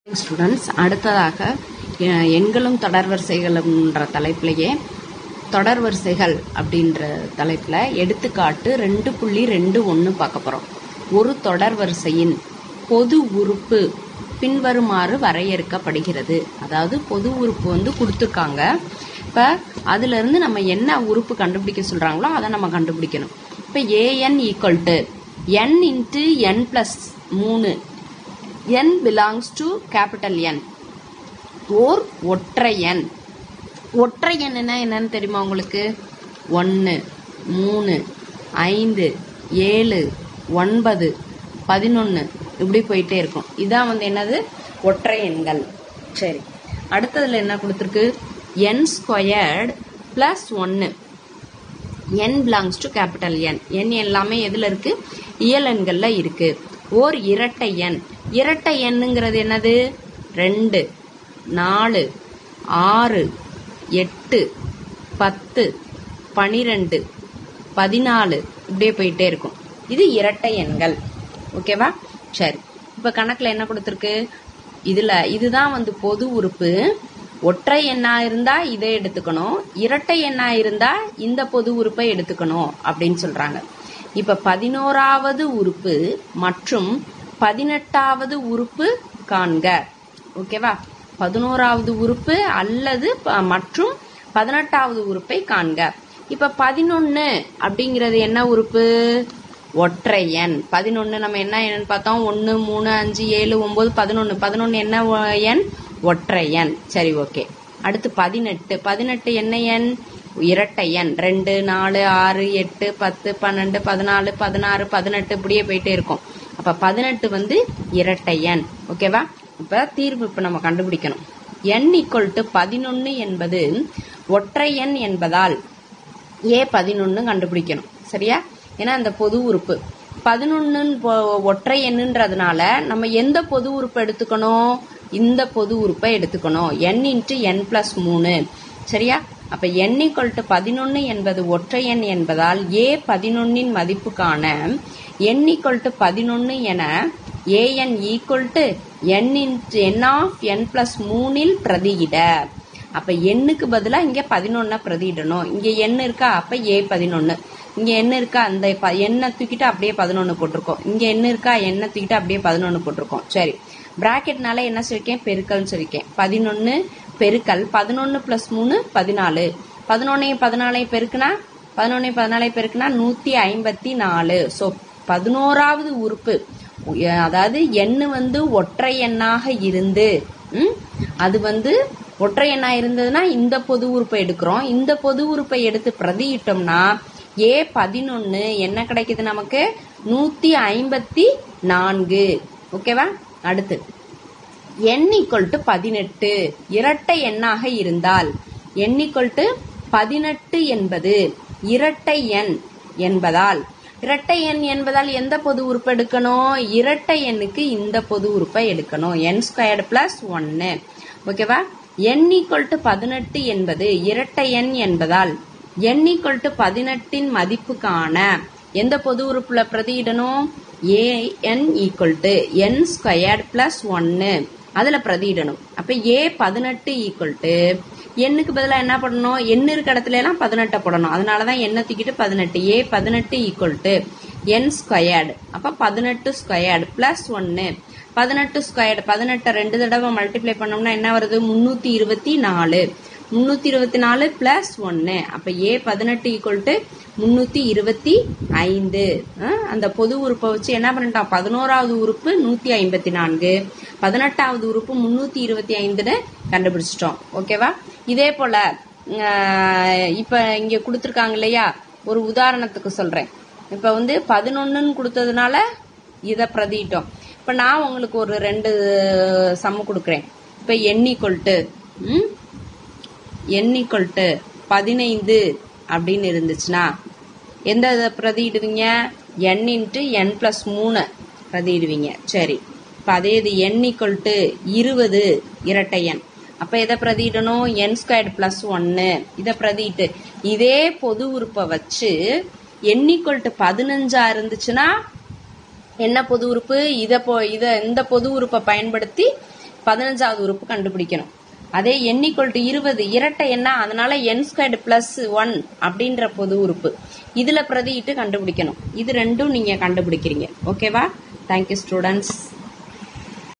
students அடுத்ததாக எ- எண்களும் தொடர்வரிசைகளும்ன்ற தலைப்பிலேயே தொடர்வரிசைகள் அப்படின்ற தலைப்பில் எடுத்துக்காட்டு ரெண்டு புள்ளி ரெண்டு ஒன்று பார்க்க போகிறோம் ஒரு தொடர்வரிசையின் பொது உறுப்பு பின்வருமாறு வரையறுக்கப்படுகிறது அதாவது பொது உறுப்பு வந்து கொடுத்துருக்காங்க இப்போ அதுலேருந்து நம்ம என்ன உறுப்பு கண்டுபிடிக்க சொல்கிறாங்களோ அதை நம்ம கண்டுபிடிக்கணும் இப்போ a n equal to n into n plus மூணு n belongs to capital N ஓர் ஒற்றை எண் ஒற்றை எண்ணுனா என்னன்னு தெரியுமா உங்களுக்கு ஒன்று மூணு ஐந்து ஏழு ஒன்பது பதினொன்று இப்படி போயிட்டே இருக்கும் இதான் வந்து என்னது ஒற்றை எண்கள் சரி அடுத்ததுல என்ன கொடுத்துருக்கு என் ஸ்கொயர்டு ப்ளஸ் ஒன்று n belongs to capital N n எல்லாமே எதுல இருக்கு இயல் எண்கள்ல இருக்கு ஓர் இரட்டை எண் இரட்டை எண்ணுங்கிறது என்னது ரெண்டு நாலு ஆறு எட்டு பத்து பனிரெண்டு பதினாலு இப்படியே போயிட்டே இருக்கும் இது இரட்டை எண்கள் ஓகேவா சரி இப்ப கணக்குல என்ன கொடுத்துருக்கு இதுல இதுதான் வந்து பொது உறுப்பு ஒற்றை எண்ணா இருந்தா இதை எடுத்துக்கணும் இரட்டை எண்ணா இருந்தா இந்த பொது உறுப்பை எடுத்துக்கணும் அப்படின்னு சொல்றாங்க இப்ப பதினோராவது உறுப்பு மற்றும் பதினெட்டாவது உறுப்பு காண்க ஓகேவா பதினோராவது உறுப்பு அல்லது ப- மற்றும் பதினெட்டாவது உறுப்பை காண்க இப்ப பதினொன்னு அப்படிங்கிறது என்ன உறுப்பு ஒற்றை எண் பதினொன்னு நம்ம என்ன எண் பார்த்தோம் ஒன்னு மூணு அஞ்சு ஏழு ஒன்பது பதினொன்னு பதினொன்னு என்ன ஒ- எண் ஒற்றை எண் சரி ஓகே அடுத்து பதினெட்டு பதினெட்டு என்ன எண் இரட்டை எண் ரெண்டு நாலு ஆறு எட்டு பத்து பன்னெண்டு பதினாலு பதினாறு பதினெட்டு இப்படியே போயிட்டே இருக்கும் அப்ப பதினெட்டு வந்து இரட்டை எண் ஓகேவா இப்ப தீர்வு இப்ப நம்ம கண்டுபிடிக்கணும் எண் ஈக்குவல் டு பதினொன்னு என்பது ஒற்றை எண் என்பதால் ஏ பதினொன்னு கண்டுபிடிக்கணும் சரியா ஏன்னா இந்த பொது உறுப்பு பதினொன்னு ஒற்றை எண்ணுன்றதுனால நம்ம எந்த பொது உறுப்பை எடுத்துக்கணும் இந்த பொது உறுப்பை எடுத்துக்கணும் n இன்ட்டு என் பிளஸ் மூணு சரியா அப்ப n ஈக்குவல் டு பதினொன்னு என்பது ஒற்றை எண் என்பதால் ஏ பதினொன்னின் மதிப்புக்கான n ஈக்குவல் டு பதினொன்னு என a n equal to n into n of n plus மூணில் பிரதியிட அப்ப எண்ணுக்கு பதிலா இங்க பதினொன்ன பிரதியிடணும் இங்க எண் இருக்கா அப்ப ஏ பதினொன்னு இங்க என்ன இருக்கா அந்த ப- எண்ணை தூக்கிட்டு அப்படியே பதினொன்னு போட்டிருக்கோம் இங்க என்ன இருக்கா எண்ணை தூக்கிட்டு அப்படியே பதினொன்னு போட்டிருக்கோம் சரி பிராக்கெட்னால என்ன சொல்லிருக்கேன் பெருக்கல்னு சொல்லிருக்கேன் பதினொன்னு பெருக்கல் பதினொன்னு பிளஸ் மூணு பதினாலு பதினொன்னையும் பதினாலையும் பெருக்குனா பதினொன்னையும் பதினாலையும் பெருக்குனா நூத்தி ஐம்பத்தி நாலு ஸோ பதினோராவது உறுப்பு உய- அதாவது எண்ணு வந்து ஒற்றை எண்ணாக இருந்து ம், அது வந்து ஒற்றை எண்ணா இருந்ததுன்னா இந்த பொது உறுப்பை எடுக்கிறோம் இந்த பொது உறுப்பை எடுத்து பிரதியிட்டோம்னா ஏ பதினொன்னு என்ன கிடைக்குது நமக்கு நூத்தி ஐம்பத்தி நான்கு ஓகேவா அடுத்து n ஈக்குவல் டு பதினெட்டு இரட்டை எண்ணாக இருந்தால் n ஈக்குவல் டு பதினெட்டு என்பது இரட்டை எண் என்பதால் இரட்டை எண் என்பதால் எந்த பொது உறுப்பு எடுக்கணும் இரட்டை எண்ணுக்கு இந்த பொது உறுப்பை எடுக்கணும் n ஸ்கொயர்டு பிளஸ் ஒன்னு ஓகேவா n ஈக்குவல் டு பதினெட்டு என்பது இரட்டை எண் என்பதால் n ஈக்குவல் டு பதினெட்டின் மதிப்புக்கான எந்த பொது உறுப்புல பிரதியிடணும் a n equal to n squared plus ஒன்னு அதுல பிரதியிடணும் அப்ப ஏ பதினெட்டு ஈக்குவல் டு எண்ணுக்கு பதிலா என்ன பண்ணணும் எண்ணு இருக்க இடத்துல எல்லாம் பதினெட்டை போடணும் அதனாலதான் எண்ணை தூக்கிட்டு பதினெட்டு ஏ பதினெட்டு ஈக்குவல் டு என் ஸ்கொயர்டு அப்ப பதினெட்டு ஸ்கொயர்டு பிளஸ் ஒன்னு பதினெட்டு ஸ்கொயர்டு பதினெட்டை ரெண்டு தடவை மல்டிப்ளை பண்ணோம்னா என்ன வருது முன்னூத்தி இருபத்தி நாலு முன்னூத்தி இருபத்தி நாலு பிளஸ் ஒன்னு அப்ப ஏ பதினெட்டு ஈக்குவல் டு முன்னூத்தி இருபத்தி ஐந்து அஹ், அந்த பொது உறுப்பை வச்சு என்ன பண்ணிட்டான் பதினோராவது உறுப்பு நூத்தி ஐம்பத்தி நான்கு பதினெட்டாவது உறுப்பு முன்னூத்தி இருபத்தி ஐந்துன்னு கண்டுபிடிச்சிட்டோம் ஓகேவா இதே போல அஹ், இப்ப இங்க கொடுத்துருக்காங்க இல்லையா ஒரு உதாரணத்துக்கு சொல்றேன் இப்ப வந்து பதினொன்னுன்னு கொடுத்ததுனால இதை பிரதியிட்டோம் இப்ப நான் உங்களுக்கு ஒரு ரெண்டு சம்மு கொடுக்குறேன் இப்ப எண்ணிக்கொல்ட்டு ம் n equal to பதினைந்து அப்படின்னு இருந்துச்சுன்னா எந்த இதை பிரதியிடுவீங்க n இன்ட்டு என் பிளஸ் மூணு பிரதியிடுவீங்க சரி இப்போ அதே இது n equal to இருபது இரட்டை எண் அப்போ எதை பிரதியிடணும் n ஸ்கொயர்டு பிளஸ் ஒன்று இதை பிரதியிட்டு இதே பொது உறுப்பை வச்சு n equal to பதினஞ்சா இருந்துச்சுன்னா என்ன பொது உறுப்பு இத பொ இத இந்த பொது உறுப்பை பயன்படுத்தி பதினஞ்சாவது உறுப்பு கண்டுபிடிக்கணும் அதே n equal to இருபது இரட்டை எண்ணா அதனால என் ஸ்கொயர்டு பிளஸ் ஒன் அப்படின்ற பொது உறுப்பு இதுல பிரதியிட்டு கண்டுபிடிக்கணும் இது ரெண்டும் நீங்க கண்டுபிடிக்கிறீங்க ஓகேவா தேங்க்யூ ஸ்டூடெண்ட்ஸ்